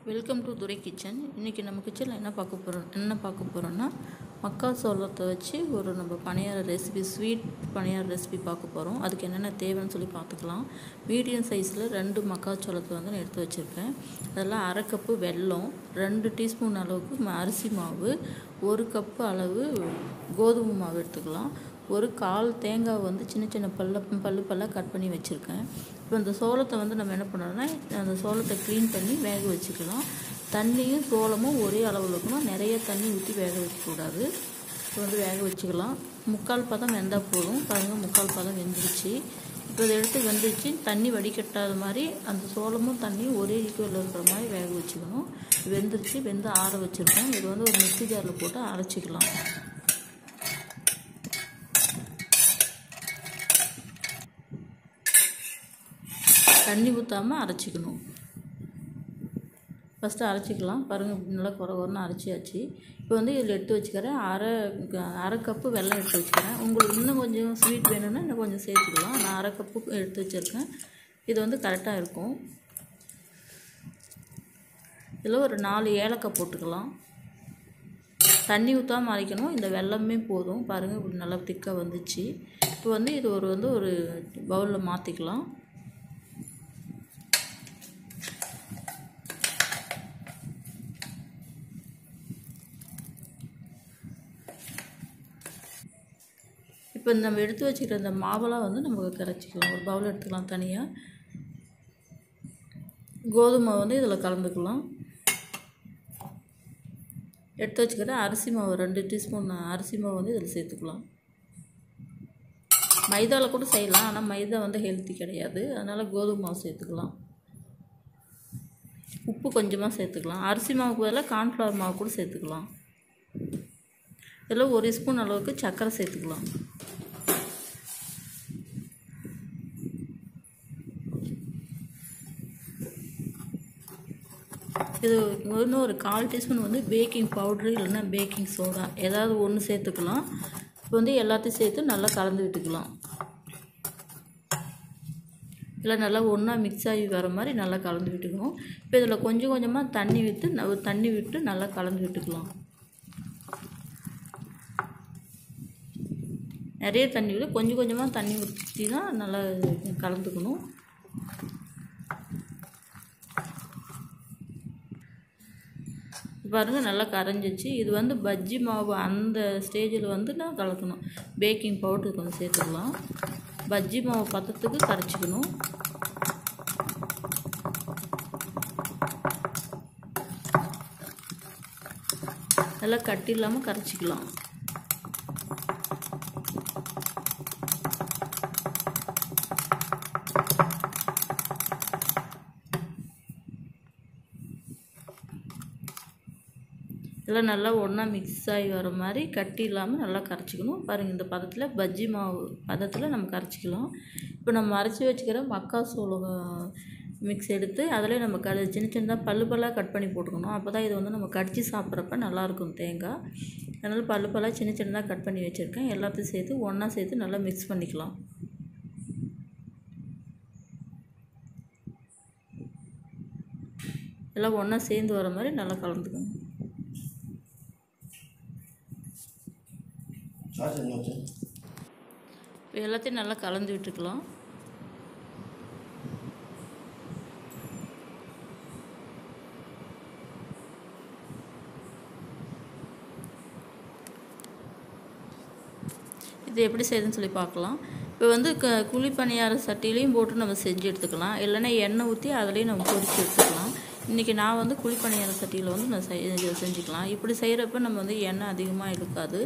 welcome to Durai kitchen இன்றைக்கி நம்ம கிச்சனில் என்ன பார்க்க போகிறோம் என்ன பார்க்க போகிறோன்னா மக்கா சோளத்தை வச்சு ஒரு நம்ம பணியார ரெசிபி ஸ்வீட் பணியார ரெசிபி பார்க்க போகிறோம் அதுக்கு என்னென்ன தேவைன்னு சொல்லி பார்த்துக்கலாம் மீடியம் சைஸில் ரெண்டு மக்காச்சோளத்தை வந்து நான் எடுத்து வச்சுருக்கேன் அதெல்லாம் அரை கப்பு வெல்லம் ரெண்டு டீஸ்பூன் அளவுக்கு ம- அரிசி மாவு ஒரு கப்பு அளவு கோதுமை மாவு எடுத்துக்கலாம் ஒரு கால் தேங்காய் வந்து சின்ன சின்ன பல்ல பல்லு பல்லாக கட் பண்ணி வச்சுருக்கேன் இப்போ இந்த சோளத்தை வந்து நம்ம என்ன பண்ணணும்னா அந்த சோளத்தை க்ளீன் பண்ணி வேக வச்சுக்கலாம் தண்ணியும் சோளமும் ஒரே அளவில் இருக்கணும் நிறைய தண்ணி ஊற்றி வேக வைக்கக்கூடாது இப்போ வந்து வேக வச்சுக்கலாம் முக்கால் பதம் வெந்தால் போதும் பாருங்கள் முக்கால் பதம் வெந்துருச்சு இப்போ இதை எடுத்து வெந்துச்சு தண்ணி வடிகட்டாத மாதிரி அந்த சோளமும் தண்ணியும் ஒரே ஈக்குவலில் இருக்கிற மாதிரி வேக வச்சுக்கணும் வெந்துருச்சு வெந்து ஆற வச்சுருக்கோம் இது வந்து ஒரு மிக்ஸி ஜாரில் போட்டு அரைச்சிக்கலாம் தண்ணி ஊற்றாமல் அரைச்சிக்கணும் ஃபஸ்ட்டு அரைச்சிக்கலாம் பாருங்கள் இப்படி நல்லா குறை குறைன்னு அரைச்சியாச்சு இப்போ வந்து இதில் எடுத்து வச்சுக்கிறேன் அரை அரை கப்பு வெல்லம் எடுத்து வச்சுக்கிறேன் உங்களுக்கு இன்னும் கொஞ்சம் ஸ்வீட் வேணும்னா இன்னும் கொஞ்சம் சேர்த்துக்கலாம் நான் அரை கப்பு எடுத்து வச்சுருக்கேன் இது வந்து கரெக்டாக இருக்கும் இதில் ஒரு நாலு ஏலக்காய் போட்டுக்கலாம் தண்ணி ஊற்றாமல் அரைக்கணும் இந்த வெல்லமே போதும் பாருங்கள் இப்படி நல்லா திக்காக வந்துச்சு இப்போ வந்து இது ஒரு வந்து ஒரு பவுலில் மாற்றிக்கலாம் இப்போ நம்ம எடுத்து வச்சுக்கிற இந்த மாவெல்லாம் வந்து நம்ம கரைச்சிக்கலாம் ஒரு பவுல் எடுத்துக்கலாம் தனியாக கோதுமை வந்து இதில் கலந்துக்கலாம் எடுத்து வச்சுக்கிற அரிசி மாவு ரெண்டு டீஸ்பூன் அரிசி மாவு வந்து இதில் சேர்த்துக்கலாம் மைதாவில் கூட செய்யலாம் ஆனால் மைதா வந்து ஹெல்த்தி கிடையாது அதனால் கோதுமை மாவு சேர்த்துக்கலாம் உப்பு கொஞ்சமாக சேர்த்துக்கலாம் அரிசி மாவுக்கு பதிலாக கார்ன்ஃப்ளவர் மாவு கூட சேர்த்துக்கலாம் இதில் ஒரு ஸ்பூன் அளவுக்கு சர்க்கரை சேர்த்துக்கலாம் இது இன்னும் ஒரு கால் டீஸ்பூன் வந்து பேக்கிங் பவுட்ரு இல்லைன்னா பேக்கிங் சோடா ஏதாவது ஒன்று சேர்த்துக்கலாம் இப்போ வந்து எல்லாத்தையும் சேர்த்து நல்லா கலந்து விட்டுக்கலாம் இல்லை நல்லா ஒன்றா மிக்ஸ் ஆகி வர மாதிரி நல்லா கலந்து விட்டுக்கணும் இப்போ இதில் கொஞ்சம் கொஞ்சமாக தண்ணி விட்டு ந- தண்ணி விட்டு நல்லா கலந்து விட்டுக்கலாம் நிறைய தண்ணி விட கொஞ்சம் கொஞ்சமாக தண்ணி ஊற்றி தான் நல்லா கலந்துக்கணும் பாருங்கள் நல்லா கரைஞ்சிச்சு இது வந்து பஜ்ஜி மாவு அந்த ஸ்டேஜில் வந்து நான் கலக்கணும் பேக்கிங் பவுடர் கொஞ்சம் சேர்த்துக்கலாம் பஜ்ஜி மாவு பதத்துக்கு கரைச்சிக்கணும் நல்லா கட்டி இல்லாமல் கரைச்சிக்கலாம் எல்லாம் நல்லா ஒன்றா மிக்ஸ் ஆகி வர மாதிரி கட்டி இல்லாமல் நல்லா கரைச்சிக்கணும் பாருங்கள் இந்த பதத்தில் பஜ்ஜி மாவு பதத்தில் நம்ம கரைச்சிக்கலாம் இப்போ நம்ம அரைச்சி வச்சுக்கிற மக்காசோளம் மிக்ஸ் எடுத்து அதில் நம்ம க சின்ன சின்னதாக பல்லு பல்லாக கட் பண்ணி போட்டுக்கணும் அப்போ தான் இது வந்து நம்ம கடிச்சு சாப்பிட்றப்ப நல்லாயிருக்கும் தேங்காய் அதனால் பல்லு பல்லாக சின்ன சின்னதாக கட் பண்ணி வச்சுருக்கேன் எல்லாத்தையும் சேர்த்து ஒன்றா சேர்த்து நல்லா மிக்ஸ் பண்ணிக்கலாம் எல்லாம் ஒன்றா சேர்ந்து வர மாதிரி நல்லா கலந்துக்கணும் சார்ஜ் என்னாச்சு இப்போ எல்லாத்தையும் நல்லா கலந்து விட்டுக்கலாம் இது எப்படி செய்யுதுன்னு சொல்லி பார்க்கலாம் இப்போ வந்து க குழி பணியார சட்டிலையும் போட்டு நம்ம செஞ்சு எடுத்துக்கலாம் இல்லைன்னா எண்ணெய் ஊற்றி அதுலேயும் நம்ம பொரிச்சு எடுத்துக்கலாம் இன்றைக்கி நான் வந்து குழி பணியார சட்டியில் வந்து நான் செய் செஞ்சுக்கலாம் இப்படி செய்கிறப்ப நம்ம வந்து எண்ணெய் அதிகமாக இழுக்காது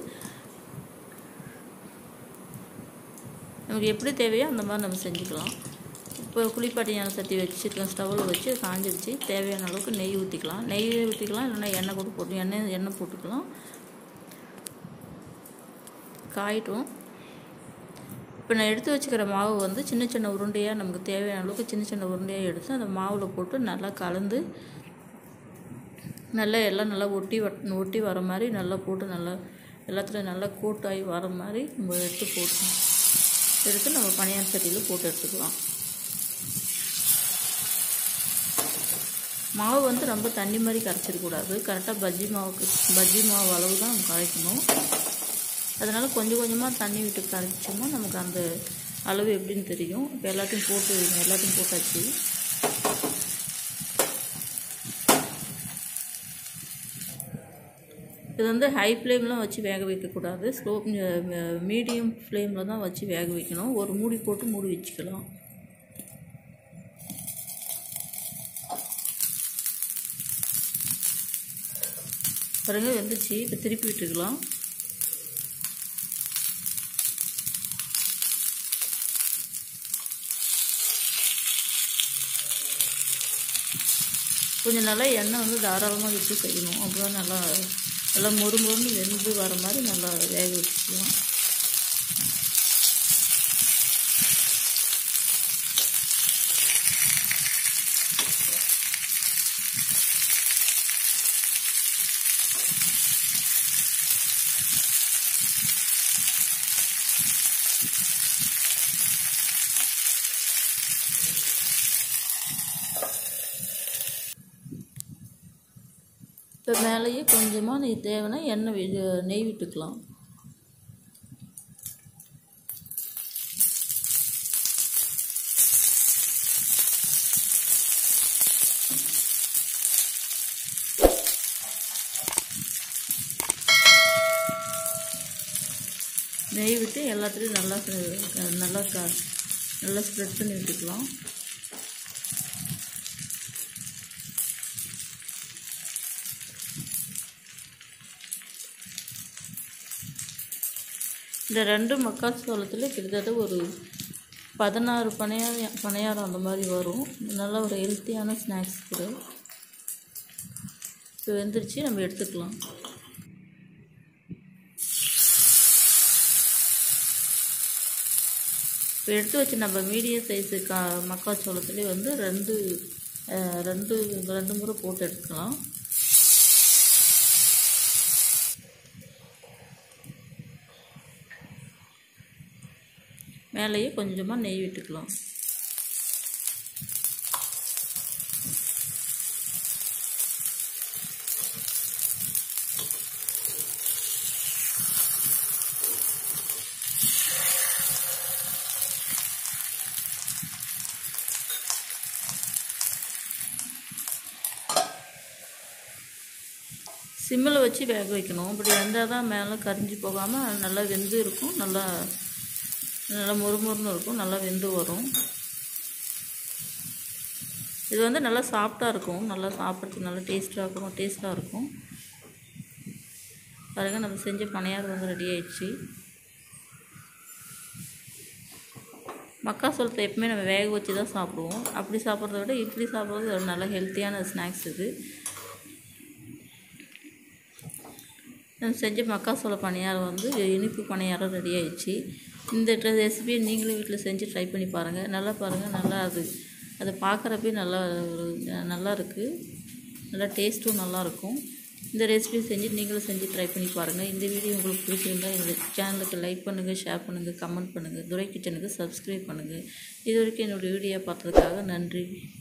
நமக்கு எப்படி தேவையோ அந்த மாதிரி நம்ம செஞ்சுக்கலாம் இப்போ குளிப்பாட்டியான சட்டி வச்சுக்கலாம் ஸ்டவ்வில் வச்சு காஞ்சிடுச்சு தேவையான அளவுக்கு நெய் ஊற்றிக்கலாம் நெய் ஊற்றிக்கலாம் இல்லைன்னா எண்ணெய் கூட போட்டு எண்ணெய் எண்ணெய் போட்டுக்கலாம் காயிட்டும் இப்போ நான் எடுத்து வச்சுக்கிற மாவு வந்து சின்ன சின்ன உருண்டையாக நமக்கு தேவையான அளவுக்கு சின்ன சின்ன உருண்டையாக எடுத்து அந்த மாவில் போட்டு நல்லா கலந்து நல்லா எல்லாம் நல்லா ஒட்டி வட் ஒட்டி வர மாதிரி நல்லா போட்டு நல்லா எல்லாத்துலேயும் நல்லா கூட்டாகி வர மாதிரி நம்ம எடுத்து போட்டு எடுத்து நம்ம பனியார் சட்டியில் போட்டு எடுத்துக்கலாம் மாவு வந்து ரொம்ப தண்ணி மாதிரி கரைச்சிடக்கூடாது கரெக்டாக பஜ்ஜி மாவுக்கு பஜ்ஜி மாவு அளவு தான் நம்ம கரைக்கணும் அதனால் கொஞ்சம் கொஞ்சமாக தண்ணி விட்டு கரைச்சோம்னா நமக்கு அந்த அளவு எப்படின்னு தெரியும் இப்போ எல்லாத்தையும் போட்டு எல்லாத்தையும் போட்டாச்சு இது வந்து ஹை ஃப்ளேம்லாம் வச்சு வேக வைக்கக்கூடாது ஸ்லோ மீடியம் ஃப்ளேமில் தான் வச்சு வேக வைக்கணும் ஒரு மூடி போட்டு மூடி வச்சுக்கலாம் பாருங்க வெந்துச்சு இப்போ திருப்பி விட்டுக்கலாம் கொஞ்சம் நல்லா எண்ணெய் வந்து தாராளமாக விட்டு செய்யணும் அப்போ நல்லா நல்லா மொறு மொறுன்னு வெந்து வர மாதிரி நல்லா வேக வச்சுக்கலாம் இப்போ மேலேயே கொஞ்சமாக நெய் தேவைன்னா எண்ணெய் வி- நெய் விட்டுக்கலாம் நெய் விட்டு எல்லாத்துலேயும் நல்லா க- நல்லா க நல்லா ஸ்ப்ரெட் பண்ணி விட்டுக்கலாம் இந்த ரெண்டு மக்காச்சோளத்தில் கிட்டத்தட்ட ஒரு பதினாறு பணியாரம் பணியாரம் அந்த மாதிரி வரும் நல்ல ஒரு ஹெல்த்தியான ஸ்நாக்ஸ் கூட இப்போ வெந்துருச்சு நம்ம எடுத்துக்கலாம் இப்போ எடுத்து வச்சு நம்ம மீடியம் சைஸு கா மக்காச்சோளத்துலேயே வந்து ரெண்டு அஹ், ரெண்டு ரெண்டு முறை போட்டு எடுத்துக்கலாம் மேலேயே கொஞ்சமாக நெய் விட்டுக்கலாம் சிம்மில் வச்சு வேக வைக்கணும் இப்படி வெந்தால் தான் மேலே கரிஞ்சு போகாமல் நல்லா வெந்து இருக்கும் நல்லா நல்லா மொறுமொறுன்னு இருக்கும் நல்லா வெந்து வரும் இது வந்து நல்லா சாஃப்டாக இருக்கும் நல்லா சாப்பிட்றதுக்கு நல்லா டேஸ்ட்டாக இருக்கும் டேஸ்ட்டாக இருக்கும் பாருங்க நம்ம செஞ்ச பணியாரம் வந்து ரெடி ஆயிடுச்சு மக்காசோளத்தை எப்பவுமே நம்ம வேக வச்சு தான் சாப்பிடுவோம் அப்படி சாப்பிட்றத விட இப்படி சாப்பிட்றது ஒரு நல்ல ஹெல்த்தியான ஸ்நாக்ஸ் இது நான் செஞ்ச மக்காசோள பணியாரம் வந்து இனிப்பு பணியாரம் ரெடி ஆயிடுச்சு இந்த ரெசிபியை நீங்களும் வீட்டில் செஞ்சு ட்ரை பண்ணி பாருங்கள் நல்லா பாருங்கள் நல்லா அது அதை பார்க்குறப்பே நல்லா ஒரு நல்லா இருக்குது நல்லா டேஸ்ட்டும் நல்லாயிருக்கும் இந்த ரெசிபி செஞ்சு நீங்களும் செஞ்சு ட்ரை பண்ணி பாருங்கள் இந்த வீடியோ உங்களுக்கு பிடிச்சிருந்தா எங்கள் சேனலுக்கு லைக் பண்ணுங்கள் ஷேர் பண்ணுங்கள் கமெண்ட் பண்ணுங்கள் துரை கிச்சனுக்கு சப்ஸ்கிரைப் பண்ணுங்கள் இது வரைக்கும் என்னோடய வீடியோ பார்த்ததுக்காக நன்றி